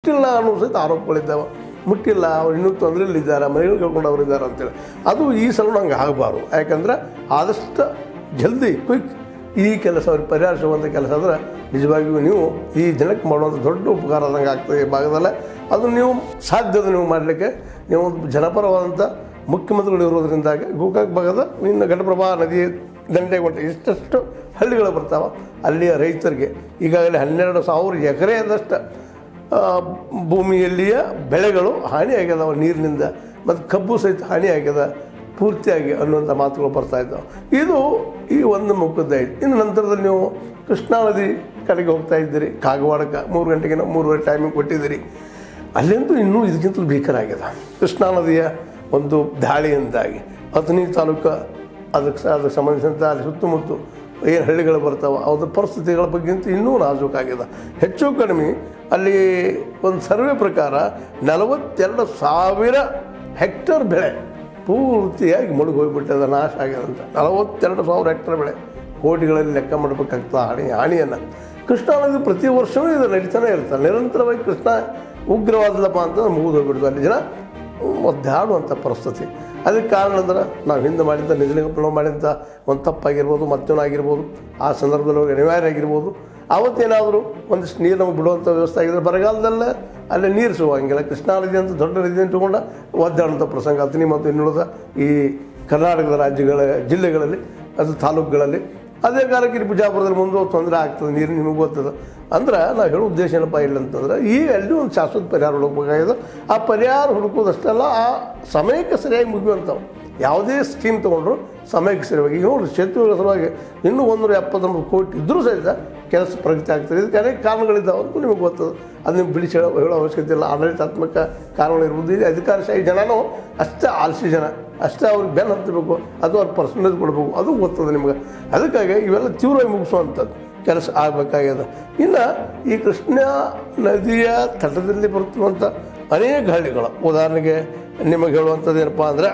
ಮುಟ್ಟಿಲ್ಲ ಅನ್ನೋ ಸಹಿತ ಆರೋಪಗಳಿದ್ದಾವೆ ಮುಟ್ಟಿಲ್ಲ ಅವ್ರು ಇನ್ನೂ ತೊಂದರೆಯಲ್ಲಿದ್ದಾರೆ ಮನೆಗಳು ಕಳ್ಕೊಂಡವ್ರು ಇದ್ದಾರೆ ಅಂತೇಳಿ ಅದು ಈ ಸಲ ಹಂಗೆ ಆಗಬಾರ್ದು ಯಾಕಂದ್ರೆ ಆದಷ್ಟು ಜಲ್ದಿ ಕ್ವಿಕ್ ಈ ಕೆಲಸ ಅವ್ರಿಗೆ ಪರಿಹಾರ ಸಿಗುವಂಥ ಕೆಲಸ ಅಂದ್ರೆ ನಿಜವಾಗಿಯೂ ನೀವು ಈ ಜನಕ್ಕೆ ಮಾಡುವಂಥ ದೊಡ್ಡ ಉಪಕಾರ ಆದಂಗೆ ಆಗ್ತದೆ ಈ ಭಾಗದಲ್ಲೇ ಅದು ನೀವು ಸಾಧ್ಯದ ನೀವು ಮಾಡಲಿಕ್ಕೆ ನೀವು ಒಂದು ಜನಪರವಾದಂಥ ಮುಖ್ಯಮಂತ್ರಿಗಳು ಇರೋದ್ರಿಂದಾಗಿ ಗೋಕಾಕ್ ಭಾಗದ ಇನ್ನು ಘಟಪ್ರಭಾ ನದಿ ದಂಡೆ ಕೊಟ್ಟು ಇಷ್ಟಷ್ಟು ಹಳ್ಳಿಗಳು ಬರ್ತಾವೆ ಅಲ್ಲಿಯ ರೈತರಿಗೆ ಈಗಾಗಲೇ ಹನ್ನೆರಡು ಸಾವಿರ ಎಕರೆದಷ್ಟು ಆ, ಭೂಮಿಯಲ್ಲಿಯ ಬೆಳೆಗಳು ಹಾನಿಯಾಗ್ಯದವ ನೀರಿನಿಂದ ಮತ್ತು ಕಬ್ಬು ಸಹಿತ ಹಾನಿಯಾಗ್ಯದ ಪೂರ್ತಿಯಾಗಿ ಅನ್ನುವಂಥ ಮಾತುಗಳು ಬರ್ತಾ ಇದ್ದಾವೆ ಇದು ಈ ಒಂದು ಮುಖದ್ದಾಯ್ತು ಇನ್ನು ನಂತರದಲ್ಲಿ ನೀವು ಕೃಷ್ಣಾ ನದಿ ಕಡೆಗೆ ಹೋಗ್ತಾ ಇದ್ದೀರಿ ಕಾಗವಾಡಕ್ಕೆ ಮೂರು ಗಂಟೆಗೆ ನಾವು ಮೂರುವರೆ ಟೈಮಿಗೆ ಕೊಟ್ಟಿದ್ದೀರಿ ಅಲ್ಲಂತೂ ಇನ್ನೂ ಇದಕ್ಕಿಂತಲೂ ಭೀಕರಾಗ್ಯದ ಕೃಷ್ಣಾ ನದಿಯ ಒಂದು ದಾಳಿಯಿಂದಾಗಿ ಅಥಣಿ ತಾಲೂಕು ಅದಕ್ಕೆ ಸ- ಅದಕ್ಕೆ ಸಂಬಂಧಿಸಿದಂಥ ಅಲ್ಲಿ ಸುತ್ತಮುತ್ತ ಏನು ಹಳ್ಳಿಗಳು ಬರ್ತಾವೆ ಅದ್ರ ಪರಿಸ್ಥಿತಿಗಳ ಬಗ್ಗೆ ಅಂತೂ ಇನ್ನೂ ನಾಜೂಕಾಗಿದೆ ಹೆಚ್ಚು ಕಡಿಮೆ ಅಲ್ಲಿ ಒಂದು ಸರ್ವೆ ಪ್ರಕಾರ ನಲವತ್ತೆರಡು ಸಾವಿರ ಹೆಕ್ಟರ್ ಬೆಳೆ ಪೂರ್ತಿಯಾಗಿ ಮುಳುಗಿ ಹೋಗ್ಬಿಟ್ಟದ ನಾಶ ಆಗ್ಯದಂತ ನಲವತ್ತೆರಡು ಸಾವಿರ ಹೆಕ್ಟರ್ ಬೆಳೆ ಕೋಟಿಗಳಲ್ಲಿ ಲೆಕ್ಕ ಮಾಡಬೇಕಾಗ್ತದೆ ಹಾನಿ ಹಾನಿಯನ್ನು ಕೃಷ್ಣಾ ನದಿ ಪ್ರತಿ ವರ್ಷವೂ ಇದು ನಡೀತಾನೆ ಇರ್ತಾರೆ ನಿರಂತರವಾಗಿ ಕೃಷ್ಣ ಉಗ್ರವಾದದಪ್ಪ ಅಂತಂದ್ರೆ ಮುಗಿದು ಹೋಗ್ಬಿಡ್ತಾರೆ ಅಲ್ಲಿ ಜನ ಒದ್ದಾಡುವಂಥ ಪರಿಸ್ಥಿತಿ ಅದಕ್ಕೆ ಕಾರಣ ಅಂದ್ರೆ ನಾವು ಹಿಂದೆ ಮಾಡಿದ್ದ ನಿಜಲಿಂಗಪ್ಪನವ್ರು ಮಾಡಿದಂಥ ಒಂದು ತಪ್ಪಾಗಿರ್ಬೋದು ಮತ್ತೊಂದಾಗಿರ್ಬೋದು ಆ ಸಂದರ್ಭದಲ್ಲಿ ಅವ್ರಿಗೆ ಅನಿವಾರ್ಯ ಆಗಿರ್ಬೋದು ಆವತ್ತೇನಾದರೂ ಒಂದಿಷ್ಟು ನೀರು ನಮಗೆ ಬಿಡುವಂಥ ವ್ಯವಸ್ಥೆ ಆಗಿದ್ರೆ ಬರಗಾಲದಲ್ಲೇ ಅಲ್ಲಿ ನೀರು ಸಿಗುವಂಗಿಲ್ಲ ಕೃಷ್ಣಾ ನದಿ ಅಂತ ದೊಡ್ಡ ನದಿ ಇಟ್ಟುಕೊಂಡ ಒದ್ದಾಡುವಂಥ ಪ್ರಸಂಗ ಅತನಿ ಮತ್ತು ಇನ್ನುಳಿದ ಈ ಕರ್ನಾಟಕದ ರಾಜ್ಯಗಳ ಜಿಲ್ಲೆಗಳಲ್ಲಿ ಅದು ತಾಲೂಕುಗಳಲ್ಲಿ ಅದೇ ಕಾಲಕ್ಕೆ ಇಲ್ಲಿ ಬಿಜಾಪುರದಲ್ಲಿ ಮುಂದೆ ತೊಂದರೆ ಆಗ್ತದೆ ನೀರು ನಿಮಗೆ ಗೊತ್ತದ ಅಂದ್ರೆ ನಾವು ಹೇಳೋ ಉದ್ದೇಶ ಏನಪ್ಪ ಇಲ್ಲ ಅಂತಂದ್ರೆ ಈ ಅಲ್ಲಿ ಒಂದು ಶಾಶ್ವತ ಪರಿಹಾರ ಹುಡುಕಬೇಕಾಗಿದೆ ಆ ಪರಿಹಾರ ಹುಡುಕೋದಷ್ಟೆಲ್ಲ ಆ ಸಮಯಕ್ಕೆ ಸರಿಯಾಗಿ ಮುಗಿಯುವಂಥವು ಯಾವುದೇ ಸ್ಕೀಮ್ ತೊಗೊಂಡ್ರು ಸಮಯಕ್ಕೆ ಸರಿಯಾಗಿ ಈಗ ನೋಡ್ರಿ ಸೇತುವೆಗಳ ಸಲುವಾಗಿ ಇನ್ನೂ ಒಂದೂರ ಎಪ್ಪತ್ತೊಂಬತ್ತು ಕೋಟಿ ಇದ್ದರೂ ಸಹಿತ ಕೆಲಸ ಪ್ರಗತಿ ಆಗ್ತದೆ ಇದಕ್ಕೆ ಅನೇಕ ಕಾರಣಗಳಿದ್ದಾವೆ ಅಂತ ನಿಮಗೆ ಗೊತ್ತದ ಅದು ನೀವು ಬಿಡಿಸಿ ಹೇಳೋ ಹೇಳೋ ಅವಶ್ಯಕತೆ ಇಲ್ಲ ಆಡಳಿತಾತ್ಮಕ ಕಾರಣಗಳಿರ್ಬೋದು ಇಲ್ಲಿ ಅಧಿಕಾರಶಾಹಿ ಜನನೂ ಅಷ್ಟೇ ಆಲಸಿ ಜನ ಅಷ್ಟೇ ಅವ್ರಿಗೆ ಬೆನ್ನು ಹತ್ತಬೇಕು ಅದು ಅವ್ರ ಪರ್ಸನಲ್ ಕೊಡಬೇಕು ಅದು ಗೊತ್ತದ ನಿಮ್ಗೆ ಅದಕ್ಕಾಗಿ ಇವೆಲ್ಲ ತೀವ್ರವಾಗಿ ಮುಗಿಸುವಂಥದ್ದು ಕೆಲಸ ಆಗಬೇಕಾಗ್ಯದ ಇನ್ನು ಈ ಕೃಷ್ಣ ನದಿಯ ತಟದಲ್ಲಿ ಬರುತ್ತಿರುವಂಥ ಅನೇಕ ಹಳ್ಳಿಗಳು ಉದಾಹರಣೆಗೆ ನಿಮಗೆ ಹೇಳುವಂಥದ್ದು ಏನಪ್ಪ ಅಂದರೆ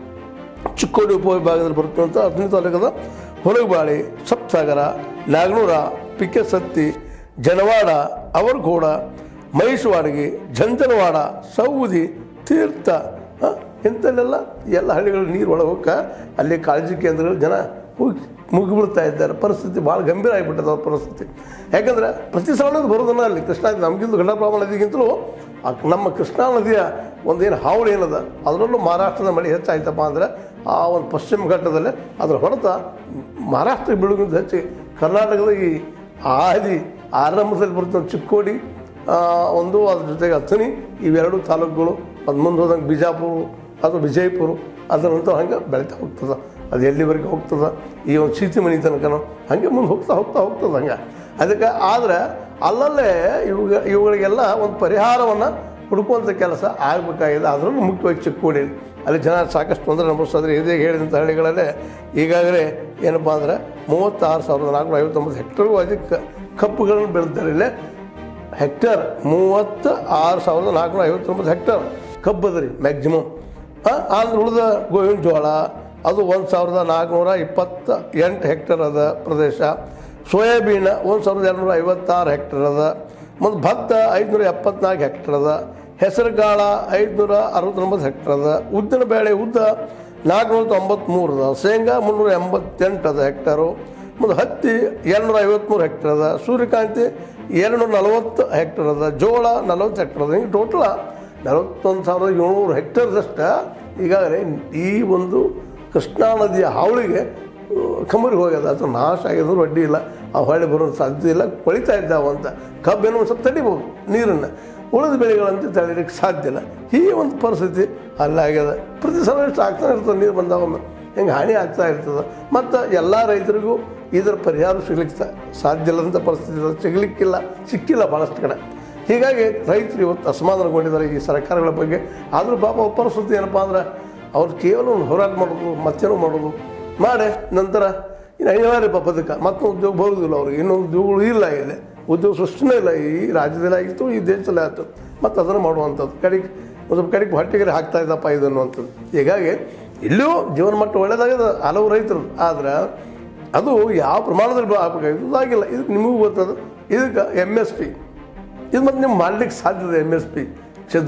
ಚಿಕ್ಕೋಡಿ ಉಪವಿಭಾಗದಲ್ಲಿ ಬರುತ್ತಂಥ ಹದಿನೈದು ತಾಲೂಕದ ಹೊರಗಬಾಳಿ ಸಪ್ಸಾಗರ ನಾಗನೂರ ಪಿಕೆಸತ್ತಿ ಜನವಾಡ ಅವರ್ಗೋಡ ಮೈಸೂವಾಡಿಗೆ ಜಂಜನವಾಡ ಸೌದಿ ತೀರ್ಥ ಆ, ಇಂಥಲ್ಲೆಲ್ಲ ಎಲ್ಲ ಹಳ್ಳಿಗಳು ನೀರು ಒಳಗೆ ಹೋಗ ಅಲ್ಲಿ ಕಾಳಜಿ ಕೇಂದ್ರಗಳು ಜನ ಹೋಗಿ ಮುಗಿಬಿಡ್ತಾ ಇದ್ದಾರೆ ಪರಿಸ್ಥಿತಿ ಭಾಳ ಗಂಭೀರ ಆಗಿಬಿಟ್ಟದ ಅವ್ರ ಪರಿಸ್ಥಿತಿ ಯಾಕಂದ್ರೆ ಪ್ರತಿ ಸಲನೂ ಬರೋದನ್ನ ಅಲ್ಲಿ ಕೃಷ್ಣಾ ನದಿ ನಮಗಿಂತ ಘಟಪ್ರಭಾ ನದಿಗಿಂತಲೂ ಆ ನಮ್ಮ ಕೃಷ್ಣಾ ನದಿಯ ಒಂದೇನು ಹಾವಳಿ ಏನದ ಅದರಲ್ಲೂ ಮಹಾರಾಷ್ಟ್ರದ ಮಳೆ ಹೆಚ್ಚಾಯ್ತಪ್ಪ ಅಂದರೆ ಆ ಒಂದು ಪಶ್ಚಿಮ ಘಟ್ಟದಲ್ಲಿ ಅದರ ಹೊಡೆತ ಮಹಾರಾಷ್ಟ್ರ ಬೀಳುಗಿಂತ ಹೆಚ್ಚು ಕರ್ನಾಟಕದ ಈ ಆದಿ ಆರಂಭದಲ್ಲಿ ಬರ್ತದೆ ಚಿಕ್ಕೋಡಿ ಆ, ಒಂದು ಅದ್ರ ಜೊತೆಗೆ ಅಥಣಿ ಇವೆರಡು ತಾಲೂಕುಗಳು ಅದು ಮುಂದೆ ಹೋದಂಗೆ ಬಿಜಾಪುರ ಅಥವಾ ವಿಜಯಪುರ ಅದರ ನಂತರ ಹಂಗೆ ಬೆಳೀತಾ ಹೋಗ್ತದೆ ಅದು ಎಲ್ಲಿವರೆಗೆ ಹೋಗ್ತದೆ ಈ ಒಂದು ಶೀತಿ ಮಣಿ ತನಕನೂ ಹಾಗೆ ಮುಂದೆ ಹೋಗ್ತಾ ಹೋಗ್ತಾ ಹೋಗ್ತದೆ ಹಂಗೆ ಅದಕ್ಕೆ ಆದರೆ ಅಲ್ಲಲ್ಲೇ ಇವುಗ ಇವುಗಳಿಗೆಲ್ಲ ಒಂದು ಪರಿಹಾರವನ್ನು ಹುಡುಕುವಂಥ ಕೆಲಸ ಆಗಬೇಕಾಗಿದೆ ಅದರಲ್ಲೂ ಮುಖ್ಯವಾಗಿ ಚಿಕ್ಕೋಡಿ ಅಲ್ಲಿ ಜನ ಸಾಕಷ್ಟು ತೊಂದರೆ ಅನುಭವಿಸಿದ್ರೆ ಇದೇ ಹೇಳಿದಂಥ ಹಳ್ಳಿಗಳಲ್ಲೇ ಈಗಾಗಲೇ ಏನಪ್ಪ ಅಂದರೆ ಮೂವತ್ತಾರು ಸಾವಿರದ ನಾಲ್ಕುನೂರ ಐವತ್ತೊಂಬತ್ತು ಹೆಕ್ಟರ್ಗೂ ಅಧಿಕ ಕಪ್ಪುಗಳನ್ನು ಬೆಳೆದಿದ್ದಾರೆ ಇಲ್ಲೇ ಹೆಕ್ಟರ್ ಮೂವತ್ತ ಆರು ಸಾವಿರದ ನಾಲ್ಕುನೂರ ಐವತ್ತೊಂಬತ್ತು ಹೆಕ್ಟರ್ ಕಬ್ಬು ಅದ ರೀ ಮ್ಯಾಕ್ಸಿಮಮ್ ಆಂಧ್ರ ಉಳಿದ ಗೋವಿನ ಜೋಳ ಅದು ಒಂದು ಸಾವಿರದ ನಾಲ್ಕುನೂರ ಇಪ್ಪತ್ತ ಎಂಟು ಹೆಕ್ಟರ್ ಅದ ಪ್ರದೇಶ ಸೋಯಾಬೀನ ಒಂದು ಸಾವಿರದ ಎರಡುನೂರ ಐವತ್ತಾರು ಹೆಕ್ಟರ್ ಅದ ಮತ್ತು ಭತ್ತ ಐದುನೂರ ಎಪ್ಪತ್ನಾಲ್ಕು ಹೆಕ್ಟರ್ ಅದ ಹೆಸರು ಕಾಳ ಐದುನೂರ ಅರವತ್ತೊಂಬತ್ತು ಹೆಕ್ಟರ್ ಅದ ಉದ್ದಿನ ಬೇಳೆ ಉದ್ದ ನಾಲ್ಕುನೂರ ತೊಂಬತ್ತ್ಮೂರು ಅದ ಶೇಂಗಾ ಮುನ್ನೂರ ಎಂಬತ್ತೆಂಟು ಅದ ಹೆಕ್ಟರು ಮತ್ತು ಹತ್ತಿ ಎರಡುನೂರ ಐವತ್ತ್ಮೂರು ಹೆಕ್ಟರ್ ಅದ ಸೂರ್ಯಕಾಂತಿ ಎರಡುನೂರ ನಲವತ್ತು ಹೆಕ್ಟರ್ ಅದ ಜೋಳ ನಲವತ್ತು ಹೆಕ್ಟರ್ ಅದ ಹಿಂಗೆ ಟೋಟಲ ನಲವತ್ತೊಂದು ಸಾವಿರದ ಏಳ್ನೂರು ಹೆಕ್ಟರ್ದಷ್ಟು ಈಗಾಗಲೇ ಈ ಒಂದು ಕೃಷ್ಣಾ ನದಿಯ ಹಾವಳಿಗೆ ಕಮರಿಗೆ ಹೋಗ್ಯದ ಅಥವಾ ನಾಶ ಆಗಿದ್ರು ಅಡ್ಡಿ ಇಲ್ಲ ಆ ಹೊಳೆ ಬರೋ ಸಾಧ್ಯತೆ ಇಲ್ಲ ಕೊಳಿತಾ ಇದ್ದಾವ ಅಂತ ಕಬ್ಬೇನೋ ಒಂದು ಸ್ವಲ್ಪ ತಡಿಬೋದು ನೀರನ್ನು ಉಳಿದ ಬೆಳೆಗಳಂತೆ ತಡೀಲಿಕ್ಕೆ ಸಾಧ್ಯ ಇಲ್ಲ ಈ ಒಂದು ಪರಿಸ್ಥಿತಿ ಅಲ್ಲಾಗ್ಯದ ಪ್ರತಿ ಸಲ ಇಷ್ಟು ಆಗ್ತಾನೆ ಇರ್ತದೆ ನೀರು ಬಂದಾವೊಮ್ಮೆ ಹಿಂಗೆ ಹಾನಿ ಆಗ್ತಾ ಇರ್ತದೆ ಮತ್ತು ಎಲ್ಲ ರೈತರಿಗೂ ಇದರ ಪರಿಹಾರ ಸಿಗ್ಲಿಕ್ಕೆ ಸಾ- ಸಾಧ್ಯ ಇಲ್ಲದಂಥ ಪರಿಸ್ಥಿತಿ ಇದೆ. ಸಿಗ್ಲಿಕ್ಕಿಲ್ಲ ಸಿಕ್ಕಿಲ್ಲ ಭಾಳಷ್ಟು ಕಡೆ ಹೀಗಾಗಿ ರೈತರು ಇವತ್ತು ಅಸಮಾಧಾನಗೊಂಡಿದ್ದಾರೆ ಈ ಸರ್ಕಾರಗಳ ಬಗ್ಗೆ ಆದರೂ ಪಾಪ ಅವ್ರ ಪರಿಸ್ಥಿತಿ ಏನಪ್ಪ ಅಂದ್ರೆ ಅವ್ರು ಕೇವಲ ಒಂದು ಹೋರಾಟ ಮಾಡೋದು ಮತ್ತೇನೋ ಮಾಡೋದು ಮಾಡಿ ನಂತರ ಇನ್ನು ಅನಿವಾರ್ಯ ಪಾಪ ಅದಕ್ಕೆ ಮತ್ತೊಂದು ಉದ್ಯೋಗ ಬರೋದಿಲ್ಲ ಅವ್ರಿಗೆ ಇನ್ನೊಂದು ಉದ್ಯೋಗಗಳು ಇಲ್ಲ ಇಲ್ಲಿ ಉದ್ಯೋಗ ಸೃಷ್ಟಿನೇ ಇಲ್ಲ ಈ ರಾಜ್ಯದಲ್ಲಿ ಆಗಿತ್ತು ಈ ದೇಶದಲ್ಲಿ ಆಯಿತು ಮತ್ತು ಅದನ್ನು ಮಾಡುವಂಥದ್ದು ಕಡೆಗೆ ಒಂದು ಸ್ವಲ್ಪ ಕಡೆಗೆ ಹೊಟ್ಟೆಗೆ ಹಾಕ್ತಾ ಇದ್ದಪ್ಪ ಇದು ಅನ್ನುವಂಥದ್ದು ಹೀಗಾಗಿ ಇಲ್ಲೂ ಜೀವನ ಮಟ್ಟ ಒಳ್ಳೇದಾಗಿದೆ ಹಲವು ರೈತರು ಆದ್ರೆ ಅದು ಯಾವ ಪ್ರಮಾಣದಲ್ಲಿ ಆಗಬೇಕಾಗಿತ್ತು ಅದಾಗಿಲ್ಲ ಇದಕ್ಕೆ ನಿಮಗೂ ಗೊತ್ತದ ಇದಕ್ಕೆ ಎಮ್ ಎಸ್ ಪಿ ಇದು ಮತ್ತು ನೀವು ಮಾಡ್ಲಿಕ್ಕೆ ಸಾಧ್ಯತೆ ಎಮ್ ಎಸ್ ಪಿ